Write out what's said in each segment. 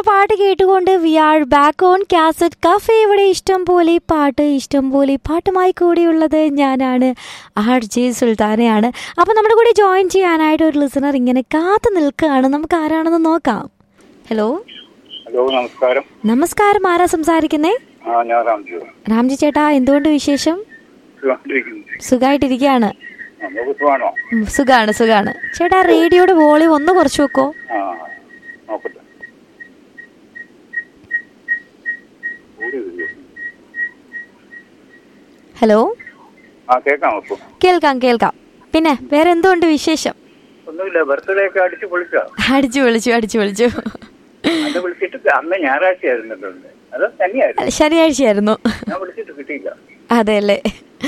പാട്ട് കേട്ടുകൊണ്ട് we are back on cassette cafe ഇവിടെ ഇഷ്ടം പോലെ പാട്ട് ഇഷ്ടം പോലെ പാട്ടുമായി കൂടിയുള്ളത് ഞാനാണ് ആർ ജെ സുൽത്താനയാണ് അപ്പോൾ നമ്മുടെ കൂടെ ജോയിൻ ചെയ്യാനായിട്ട് ഒരു ലിസണർ ഇങ്ങനെ കാത്തു നിൽക്കുകയാണ് നമുക്ക് ആരാണെന്ന് നോക്കാം ഹലോ ഹലോ നമസ്കാരം നമസ്കാരം ആരാ സംസാരിക്കുന്നേ ആ ഞാൻ രാംജു രാംജി ചേട്ടാ എന്തുകൊണ്ട് വിശേഷം സുഖമായിട്ടിരിക്കുന്നു സുഖമായിട്ടിരിക്കുകയാണ് ആ, നമുക്ക് സുഖമാണോ ഉം, സുഖാണ് സുഖാണ് ചേട്ടാ റേഡിയോയുടെ വോളിയം ഒന്ന് കുറച്ച് വെക്കോ ആ നോക്കട്ടെ ഓടി വരൂ. ഹലോ ആ കേൾക്കാം അപ്പൊ കേൾക്കാം കേൾക്കാം പിന്നെ വേറെ എന്തുകൊണ്ട് വിശേഷം ഒന്നുമില്ല ബർത്ത്ഡേ ഒക്കെ അടിച്ച് പൊളിച്ച അടിച്ചു വിളിച്ചു അടിച്ചു വിളിച്ചു അത് വിളിച്ചിട്ട് അന്ന് ഞായറാഴ്ച ആയിരുന്നിട്ടുണ്ട് അത് തന്നെയായിരുന്നു ശനിയാഴ്ചയായിരുന്നു ഞാൻ വിളിച്ചിട്ട് കിട്ടിയില്ല അതെ അല്ലേ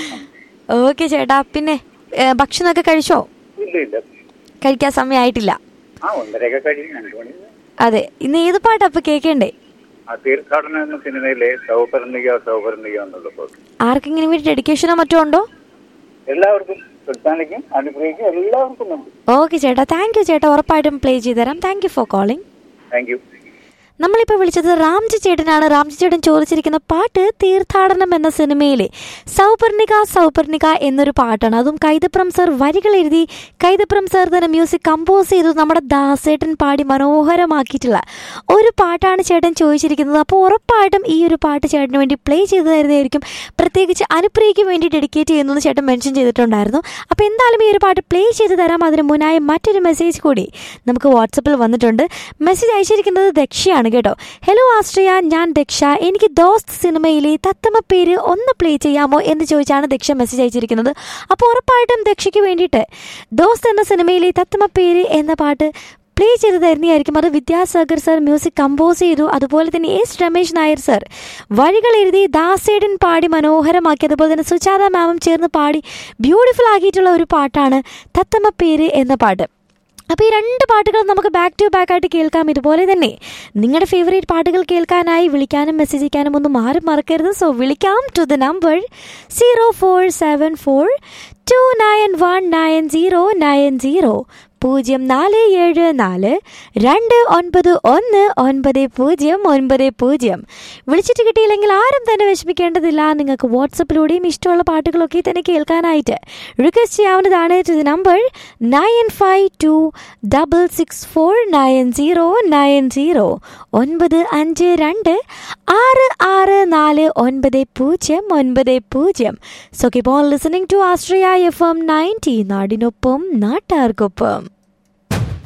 ഓക്കെ ചേട്ടാ പിന്നെ ഏ, ഭക്ഷണമൊക്കെ കഴിച്ചോ ഇല്ല ഇല്ല കഴിക്കാൻ സമയമായിട്ടില്ല ആ ഒന്നരയൊക്കെ കഴിഞ്ഞു രണ്ടു മണി അതെ ഇന്ന് ഏത് പാട്ടാ അപ്പൊ കേൾക്കണ്ടേ ആ തീർത്ഥാടനം എന്ന സിനിമയിലെ സൗപർണിക സൗപർണിക എന്നുള്ള പാട്ട് ആർക്കെങ്കിലും വേണ്ടി ഡെഡിക്കേഷനോ മറ്റോ ഉണ്ടോ എല്ലാവർക്കും സുൽത്താനിക്കും അനുഗ്രഹിക്കും എല്ലാവർക്കും ഉണ്ട് ഓക്കെ ചേട്ടാ താങ്ക് യു ചേട്ടാ ഉറപ്പായിട്ടും പ്ലേ ചെയ്ത് തരാം thank you for calling thank you നമ്മളിപ്പോൾ വിളിച്ചത് റാംജി ചേട്ടനാണ് റാംജി ചേട്ടൻ ചോദിച്ചിരിക്കുന്ന പാട്ട് തീർത്ഥാടനം എന്ന സിനിമയിലെ സൗപർണിക സൗപർണിക എന്നൊരു പാട്ടാണ് അതും കൈതപ്രം സർ വരികൾ എഴുതി കൈതപ്രം സർ തന്നെ മ്യൂസിക് കമ്പോസ് ചെയ്തു നമ്മുടെ ദാസേട്ടൻ പാടി മനോഹരമാക്കിയിട്ടുള്ള ഒരു പാട്ടാണ് ചേട്ടൻ ചോദിച്ചിരിക്കുന്നത് അപ്പോൾ ഉറപ്പായിട്ടും ഈ ഒരു പാട്ട് ചേട്ടന് വേണ്ടി പ്ലേ ചെയ്തു തരുന്നതായിരിക്കും പ്രത്യേകിച്ച് അനുപ്രിയയ്ക്ക് വേണ്ടി ഡെഡിക്കേറ്റ് ചെയ്യുന്നു എന്ന് ചേട്ടൻ മെൻഷൻ ചെയ്തിട്ടുണ്ടായിരുന്നു അപ്പോൾ എന്തായാലും ഈ ഒരു പാട്ട് പ്ലേ ചെയ്ത് തരാം അതിന് മുന്നായി മറ്റൊരു മെസ്സേജ് കൂടി നമുക്ക് വാട്സപ്പിൽ വന്നിട്ടുണ്ട് മെസ്സേജ് അയച്ചിരിക്കുന്നത് ദക്ഷയാണ് കേട്ടോ ഹലോ ആസ്ട്രിയ ഞാൻ ദക്ഷ എനിക്ക് ദോസ്ത് സിനിമയിലെ തത്തമ്മ പേര് ഒന്ന് പ്ലേ ചെയ്യാമോ എന്ന് ചോദിച്ചാണ് ദക്ഷ മെസ്സേജ് അയച്ചിരിക്കുന്നത് അപ്പോൾ ഉറപ്പായിട്ടും ദക്ഷയ്ക്ക് വേണ്ടിയിട്ട് ദോസ്ത് എന്ന സിനിമയിലെ തത്തമ്മ പേര് എന്ന പാട്ട് പ്ലേ ചെയ്ത് തരുന്നതായിരിക്കും അത് വിദ്യാസാഗർ സർ മ്യൂസിക് കമ്പോസ് ചെയ്തു അതുപോലെ തന്നെ എസ് രമേശ് നായർ സർ വരികൾ എഴുതി ദാസേടൻ പാടി മനോഹരമാക്കി അതുപോലെ തന്നെ സുജാത മാമും ചേർന്ന് പാടി ബ്യൂട്ടിഫുൾ ആക്കിയിട്ടുള്ള ഒരു പാട്ടാണ് തത്തമ്മ പേര് എന്ന പാട്ട് അപ്പോൾ ഈ രണ്ട് പാട്ടുകൾ നമുക്ക് ബാക്ക് ടു ബാക്ക് ആയിട്ട് കേൾക്കാം ഇതുപോലെ തന്നെ നിങ്ങളുടെ ഫേവറേറ്റ് പാട്ടുകൾ കേൾക്കാനായി വിളിക്കാനും മെസ്സേജ് അയക്കാനും ഒന്നും ആരും മറക്കരുത് സോ വിളിക്കാം to the number zero four seven four two nine one nine zero nine zero പൂജ്യം നാല് ഏഴ് നാല് രണ്ട് ഒൻപത് ഒന്ന് ഒൻപത് പൂജ്യം ഒൻപത് പൂജ്യം വിളിച്ചിട്ട് കിട്ടിയില്ലെങ്കിൽ ആരും തന്നെ വിഷമിക്കേണ്ടതില്ല നിങ്ങൾക്ക് വാട്സപ്പിലൂടെയും ഇഷ്ടമുള്ള പാട്ടുകളൊക്കെ തന്നെ കേൾക്കാനായിട്ട് റിക്വസ്റ്റ് ചെയ്യാവുന്നതാണ് to the number nine five two double six four nine zero nine zero ഒൻപത് അഞ്ച് രണ്ട് ആറ് ആറ് നാല് ഒൻപത് പൂജ്യം ഒൻപത് പൂജ്യം so keep on listening to Austria F M ninety നാടിനൊപ്പം നാട്ടാർക്കൊപ്പം